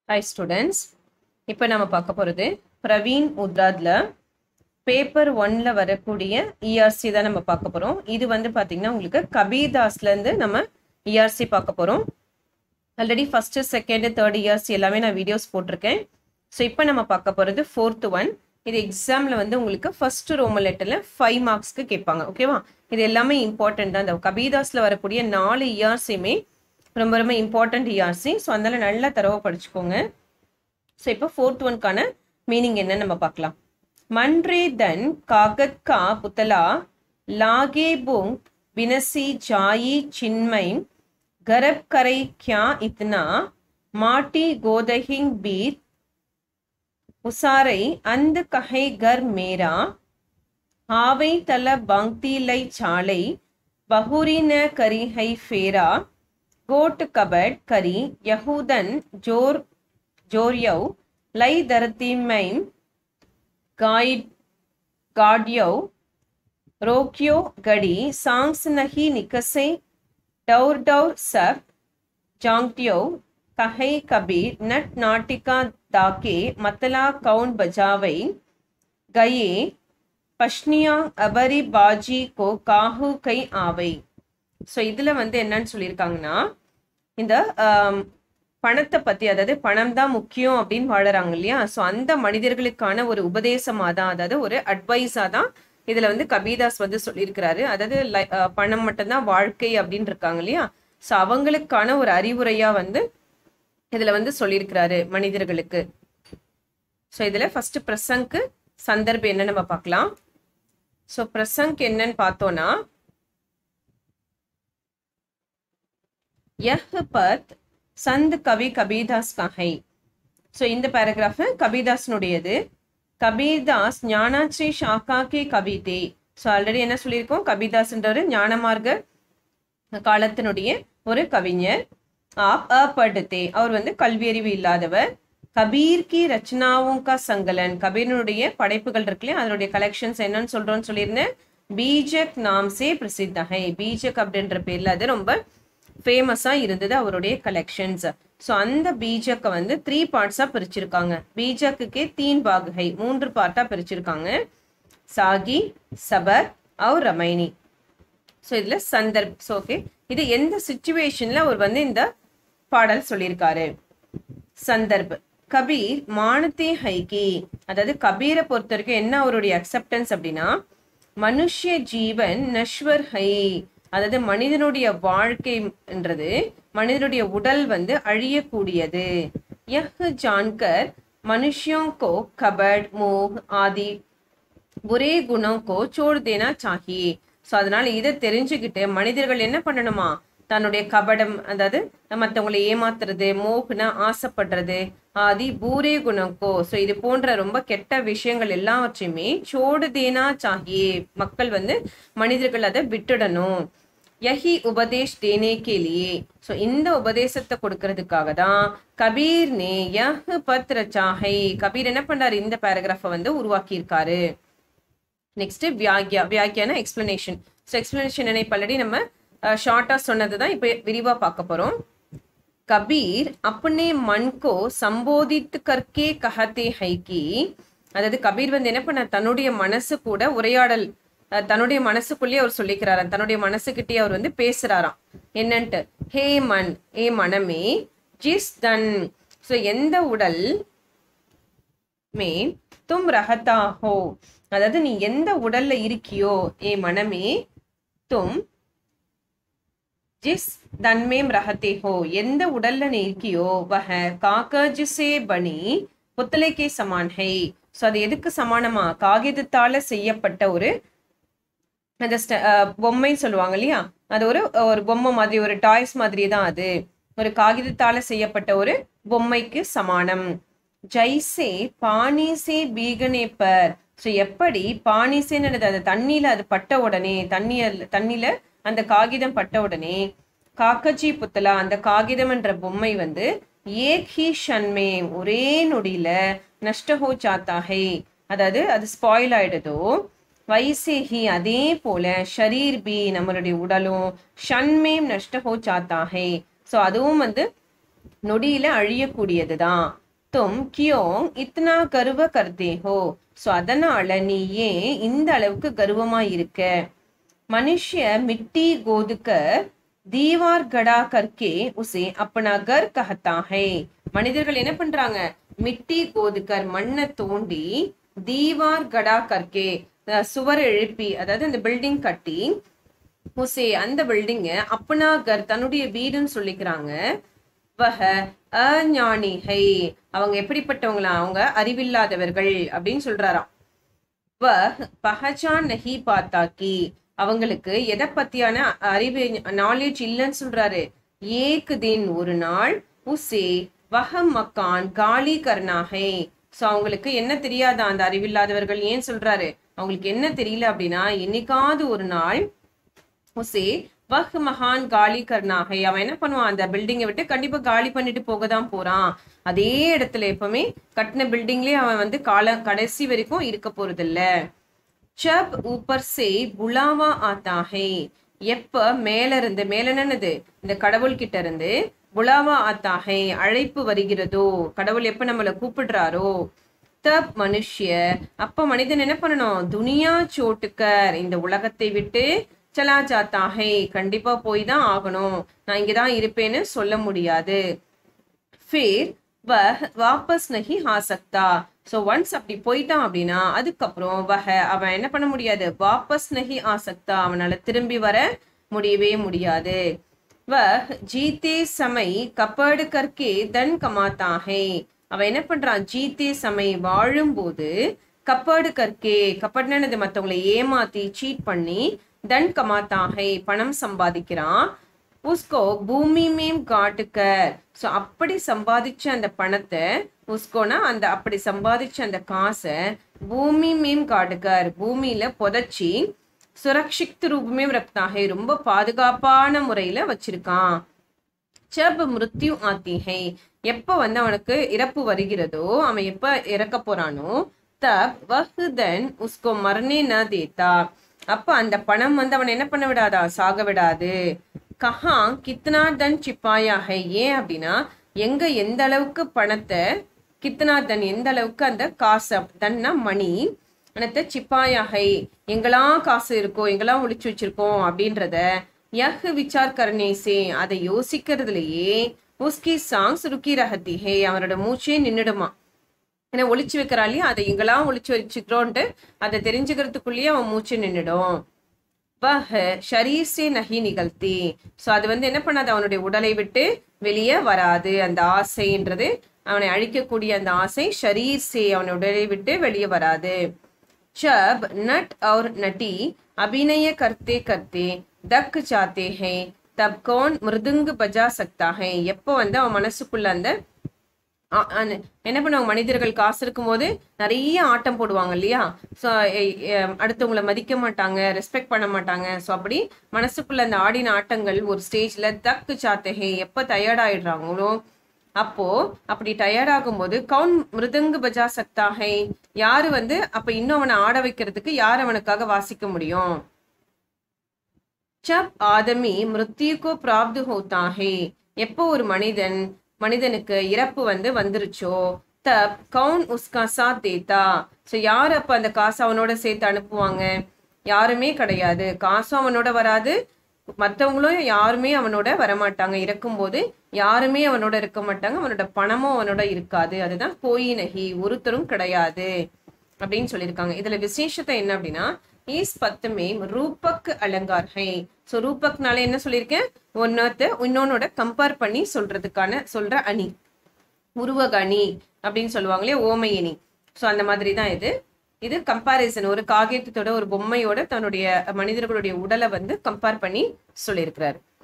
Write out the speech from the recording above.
hi students இப்போ நம்ம பார்க்க போகிறது பிரவீன் உத்ராத்ல பேப்பர் ஒன்ல வரக்கூடிய இஆர்சி தான் நம்ம பார்க்க போகிறோம் இது வந்து பார்த்தீங்கன்னா உங்களுக்கு கபீர்தாஸ்லேருந்து நம்ம இஆர்சி பார்க்க போகிறோம் already first second third years எல்லாமே நான் வீடியோஸ் போட்டிருக்கேன் ஸோ இப்போ நம்ம பார்க்க போகிறது ஃபோர்த்து ஒன் இது எக்ஸாமில் வந்து உங்களுக்கு ஃபர்ஸ்ட் ரோம லெட்டரில் ஃபைவ் மார்க்ஸ்க்கு கேட்பாங்க ஓகேவா இது எல்லாமே இம்பார்ட்டன்ட் தான் இந்த கபீதாஸில் வரக்கூடிய நாலு இஆர்சியுமே ரொம்ப ரொம்ப இம்பார்ட்டன்ட் இஆர்சி ஸோ அதனால நல்லா தரவை படிச்சுக்கோங்க ஸோ இப்போ ஃபோர்த் ஒன்க்கான மீனிங் என்னன்னு நம்ம பார்க்கலாம் மன்றே தன் காகத் கா புத்தலா லாகே போங் வினசி ஜாயி சின்மை गरब करे क्या इतना माटी गोदहिंग बीत उसारई अंध कहे घर मेरा हावई तल बांगती लई चालई बहुरी न करी है फेरा गोट कबड करी यहूदन जोर जोरियव लई दरती मैम गाइड गाडियो रोक्यो गड़ी सांस नहीं निकसे डौर डौर सब जांगटियो कहे कबीर नट नाटिका दाके मतला कौन बजावई गए பஷ்னியா அபரி பாஜி கோ காஹு கை ஆவை ஸோ இதில் வந்து என்னன்னு சொல்லியிருக்காங்கன்னா இந்த பணத்தை பற்றி அதாவது பணம் தான் முக்கியம் அப்படின்னு வாழறாங்க இல்லையா ஸோ அந்த மனிதர்களுக்கான ஒரு உபதேசமாக தான் அதாவது ஒரு அட்வைஸாக தான் இதுல வந்து கபீதாஸ் வந்து சொல்லியிருக்கிறாரு அதாவது பணம் மட்டும்தான் வாழ்க்கை அப்படின்னு இருக்காங்க இல்லையா ஸோ அவங்களுக்கான ஒரு அறிவுரையா வந்து இதுல வந்து சொல்லியிருக்கிறாரு மனிதர்களுக்கு ஸோ இதுல ஃபர்ஸ்ட் பிரசங்க்கு சந்தர்ப்பம் என்ன நம்ம பார்க்கலாம் ஸோ பிரசங்க் என்னன்னு பார்த்தோம்னா யஹ் பத் சந்த் கவி கபீதாஸ் கஹை ஸோ இந்த பேராகிராஃப் கபீதாஸ்னுடையது கபீர்தாஸ் ஞானாச்ரி ஷாக்கா கே கவிதே ஸோ ஆல்ரெடி என்ன சொல்லியிருக்கோம் கபீதாஸ்ன்றவர் ஞானமார்க்க காலத்தினுடைய ஒரு கவிஞர் ஆப் அபடுத்தே அவர் வந்து கல்வியறிவு இல்லாதவர் கபீர் கி ரச்சனாவும் கா சங்கலன் கபீரனுடைய படைப்புகள் இருக்குல்லையா அதனுடைய கலெக்ஷன்ஸ் என்னன்னு சொல்றோம்னு சொல்லியிருந்தேன் பீஜக் நாம் சே பிரசித்தகை பீஜக் அப்படின்ற பேர்ல அது ரொம்ப ஃபேமஸா இருந்தது அவருடைய கலெக்ஷன்ஸ் ஸோ அந்த பீஜக்கை வந்து த்ரீ பார்ட்ஸாக பிரிச்சிருக்காங்க பீஜக்குக்கே தீன் பாகுகை மூன்று பார்ட்டாக பிரிச்சிருக்காங்க சாகி சபர் அவர் ரமைனி ஸோ இதில் சந்தர்ப் ஸோ ஓகே இது எந்த சுச்சுவேஷனில் அவர் வந்து இந்த பாடல் சொல்லியிருக்காரு சந்தர்ப் கபீர் மானத்தே ஹைகி அதாவது கபீரை பொறுத்த வரைக்கும் என்ன அவருடைய அக்செப்டன்ஸ் அப்படின்னா மனுஷ ஜீவன் நஸ்வர் ஹை அதாவது மனிதனுடைய வாழ்க்கைன்றது மனிதனுடைய உடல் வந்து அழியக்கூடியது யஹ் ஜான்கர் மனுஷியோं को कबड मोह आदि ஒரே குணம் கோ சோடு தேனா சாகியே ஸோ அதனால இதை தெரிஞ்சுக்கிட்டு மனிதர்கள் என்ன பண்ணணுமா தன்னுடைய கபடம் அதாவது மற்றவங்களை ஏமாத்துறது மோகன ஆசைப்படுறது ஆதி பூரே குணங்கோ ஸோ இது போன்ற ரொம்ப கெட்ட விஷயங்கள் எல்லாவற்றையுமே சோடு தேனா சாகியே மக்கள் வந்து மனிதர்கள் அதை விட்டுடணும் யஹி உபதேஷ் தேனே கேலியே ஸோ இந்த உபதேசத்தை கொடுக்கறதுக்காக தான் கபீர் நே யஹ் பத்ர சாஹை கபீர் என்ன பண்றாரு இந்த பேராகிராஃபை வந்து உருவாக்கியிருக்காரு நெக்ஸ்ட் வியாகியா வியாகியான எக்ஸ்பிளனேஷன் ஸோ எக்ஸ்பிளனேஷன் என்ன இப்போ ஆல்ரெடி நம்ம ஷார்ட்டாக சொன்னது தான் இப்போ விரிவாக பார்க்க போகிறோம் கபீர் அப்பனே மண்கோ சம்போதித்து கற்கே கஹத்தே ஹைக்கி அதாவது கபீர் வந்து என்ன பண்ண தன்னுடைய மனசு கூட உரையாடல் தன்னுடைய மனசுக்குள்ளேயே அவர் சொல்லிக்கிறாராம் தன்னுடைய மனசுக்கிட்டே அவர் வந்து பேசுறாராம் என்னன்ட்டு ஹே மன் ஏ மனமே ஜிஸ் தன் ஸோ எந்த உடல் மே தும் ரஹத்தா ஹோ அதாவது நீ எந்த உடல்ல இருக்கியோ ஏ மனமே தும் ஜிஸ் தன்மேம் ரஹத்தே ஹோ எந்த உடல்ல நீ இருக்கியோ வஹ காக்க ஜிசே பனி புத்தலைக்கே சமான் ஹை ஸோ அது எதுக்கு சமானமா காகிதத்தால செய்யப்பட்ட ஒரு அந்த பொம்மை சொல்லுவாங்க இல்லையா அது ஒரு ஒரு பொம்மை மாதிரி ஒரு டாய்ஸ் மாதிரி தான் அது ஒரு காகிதத்தால செய்யப்பட்ட ஒரு பொம்மைக்கு சமானம் ஜைசே பானிசே பீகனேப்பர் ஸோ எப்படி பானிசேன்னு அது தண்ணியில அது பட்ட உடனே தண்ணிய தண்ணியில அந்த காகிதம் பட்ட உடனே காக்கச்சி புத்தலா அந்த காகிதம் என்ற பொம்மை வந்து ஏக் ஹி ஷன்மே ஒரே நொடியில நஷ்டஹோ சாத்தாகை அதாவது அது ஸ்பாயில் ஆயிடுதோ வைசேஹி அதே போல ஷரீர் பி நம்மளுடைய உடலும் ஷன்மேம் நஷ்டஹோ சாத்தாகை ஸோ அதுவும் வந்து நொடியில அழியக்கூடியதுதான் தும் கியோங் இத்தனா கருவ கர்த்தே ஹோ ஸோ அதனால நீ ஏன் இந்த அளவுக்கு கர்வமா இருக்க मनुष्य मिट्टी गोद कर दीवार गड़ा करके उसे अपना घर कहता है மனிதர்கள் என்ன பண்றாங்க மிட்டி கோதுக்கர் மண்ணை தோண்டி தீவார் கடா கற்கே அஹ் சுவர் எழுப்பி அதாவது அந்த பில்டிங் கட்டி உசே அந்த பில்டிங்க அப்பனா கர் தன்னுடைய வீடுன்னு சொல்லிக்கிறாங்க வஹ அஞானி ஹை அவங்க எப்படிப்பட்டவங்களா அவங்க அறிவில்லாதவர்கள் அப்படின்னு சொல்றாராம் வஹ் பஹச்சான் நஹி பாத்தா கி அவங்களுக்கு எதை பத்தியான அறிவு நாலேஜ் இல்லைன்னு சொல்றாரு ஏக் தின் ஒரு நாள் உசே வஹ மக்கான் காலி கர்னாகை ஸோ அவங்களுக்கு என்ன தெரியாதா அந்த அறிவில்லாதவர்கள் ஏன் சொல்றாரு அவங்களுக்கு என்ன தெரியல அப்படின்னா என்னைக்காவது ஒரு நாள் உசே வஹ் மகான் காலி கர்னாகை அவன் என்ன பண்ணுவான் அந்த பில்டிங்கை விட்டு கண்டிப்பா காலி பண்ணிட்டு போக தான் போறான் அதே இடத்துல எப்பவுமே கட்டின பில்டிங்லயே அவன் வந்து கால கடைசி வரைக்கும் இருக்க போறதில்ல जब ऊपर से बुलावा आता है எப்ப மேல இருந்து மேல என்னது இந்த கடவுள் கிட்ட இருந்து புலாவா ஆத்தா ஹை அழைப்பு வருகிறதோ கடவுள் எப்ப நம்மள கூப்பிடுறாரோ தப் மனுஷ்ய அப்ப மனிதன் என்ன பண்ணணும் துனியா சோட்டுக்கர் இந்த உலகத்தை விட்டு சலா ஜாத்தா ஹை கண்டிப்பா போய் தான் ஆகணும் நான் இங்கதான் இருப்பேன்னு சொல்ல முடியாது फिर वह वापस नहीं आ सकता ஸோ ஒன்ஸ் அப்படி போயிட்டான் அப்படின்னா அதுக்கப்புறம் வஹ அவன் என்ன பண்ண முடியாது வாபஸ் நஹி ஆ சக்தா அவனால திரும்பி வர முடியவே முடியாது வஹ் ஜீத்தே சமை கப்படு கற்கே தன் கமாத்தா ஹை அவன் என்ன பண்றான் ஜீத்தே சமை வாழும்போது கப்பாடு கற்கே கப்பட்னது மற்றவங்களை ஏமாத்தி சீட் பண்ணி தன் கமாத்தா ஹை பணம் சம்பாதிக்கிறான் உஸ்கோ பூமி மேம் காட்டுக்கர் ஸோ அப்படி சம்பாதிச்ச அந்த பணத்தை உஸ்கோனா அந்த அப்படி சம்பாதிச்ச அந்த காசை பூமி மேம் காட்டுக்கர் பூமியில புதைச்சி சுரக்ஷித் ரூபமே ரக்தாகை ரொம்ப பாதுகாப்பான முறையில வச்சிருக்கான் ஜப் மிருத்யு ஆத்தி ஹை எப்ப வந்து அவனுக்கு இறப்பு வருகிறதோ அவன் எப்ப இறக்க போறானோ தப் வஹுதன் உஸ்கோ மரணே ந தேத்தா அப்ப அந்த பணம் வந்து அவன் என்ன பண்ண விடாதா சாக விடாது கஹா கித்னா தன் சிப்பாயா ஹை ஏன் அப்படின்னா எங்க எந்த அளவுக்கு பணத்தை கித்னா தன் எந்த அளவுக்கு அந்த காசு தன்னா மணி பணத்தை சிப்பாயா ஹை எங்கெல்லாம் காசு இருக்கோ எங்கெல்லாம் ஒளிச்சு வச்சிருக்கோம் அப்படின்றத யஹ் விசார் கர்னேசே அதை யோசிக்கிறதுலயே உஸ்கி சாங்ஸ் ருக்கி ரஹத்தி ஹே அவனோட மூச்சே நின்னுடுமா ஏன்னா ஒளிச்சு வைக்கிறா இல்லையா அதை எங்கெல்லாம் ஒளிச்சு வச்சுக்கிறோன்ட்டு அதை தெரிஞ்சுக்கிறதுக்குள்ளேயே அவன் மூச்சு நின்னுடும் வஹ் ஷரீர் சே நஹி நிகழ்த்தி ஸோ அது வந்து என்ன பண்ணாது அவனுடைய உடலை விட்டு வெளியே வராது அந்த ஆசைன்றது அவனை அழிக்கக்கூடிய அந்த ஆசை ஷரீர் சே அவனுடைய உடலை விட்டு வெளியே வராது जब नट और नटी अभिनय करते करते दक जाते हैं तब कौन மிருதுங்கு பஜா சக்தா है எப்போ வந்து அவன் மனசுக்குள்ள அந்த ஆ- அந்த- என்ன பண்ணுவாங்க மனிதர்கள் காசு இருக்கும்போது நிறைய ஆட்டம் போடுவாங்க இல்லையா ஸோ அடுத்தவங்கள மதிக்க மாட்டாங்க ரெஸ்பெக்ட் பண்ண மாட்டாங்க ஸோ அப்படி மனசுக்குள்ள அந்த ஆடின ஆட்டங்கள் ஒரு ஸ்டேஜ்ல தக்கு சாத்தகை எப்போ டயர்ட் ஆயிடுறாங்களோ அப்போ அப்படி டயர்ட் ஆகும்போது கவுன் மிருதங்கு பஜா சக்தாகை யாரு வந்து அப்ப இன்னும் அவனை ஆட வைக்கிறதுக்கு யார் அவனுக்காக வாசிக்க முடியும் जब आदमी मृत्यु को प्राप्त होता है எப்போ ஒரு மனிதன் மனிதனுக்கு இறப்பு வந்து வந்துருச்சோ தப் கவுன் உஸ்கா சாத் தேத்தா ஸோ யார் அப்ப அந்த காசை அவனோட சேர்த்து அனுப்புவாங்க யாருமே கிடையாது காசும் அவனோட வராது மற்றவங்களும் யாருமே அவனோட வரமாட்டாங்க இறக்கும்போது யாருமே அவனோட இருக்க மாட்டாங்க அவனோட பணமும் அவனோட இருக்காது அதுதான் கோயி நகி ஒருத்தரும் கிடையாது அப்படின்னு சொல்லியிருக்காங்க இதுல விசேஷத்தை என்ன அப்படின்னா ஈஸ் பத்துமே ரூபக் அலங்கார் ஹை ஸோ ரூபக்னால என்ன சொல்லியிருக்கேன் ஒன்னொருத்த இன்னொன்னோட கம்பேர் பண்ணி சொல்றதுக்கான சொல்ற அணி உருவக அணி அப்படின்னு சொல்லுவாங்களே ஓமை அணி ஸோ அந்த மாதிரி தான் இது இது கம்பாரிசன் ஒரு காகிதத்தோட ஒரு பொம்மையோட தன்னுடைய மனிதர்களுடைய உடலை வந்து கம்பேர் பண்ணி சொல்லியிருக்கிறாரு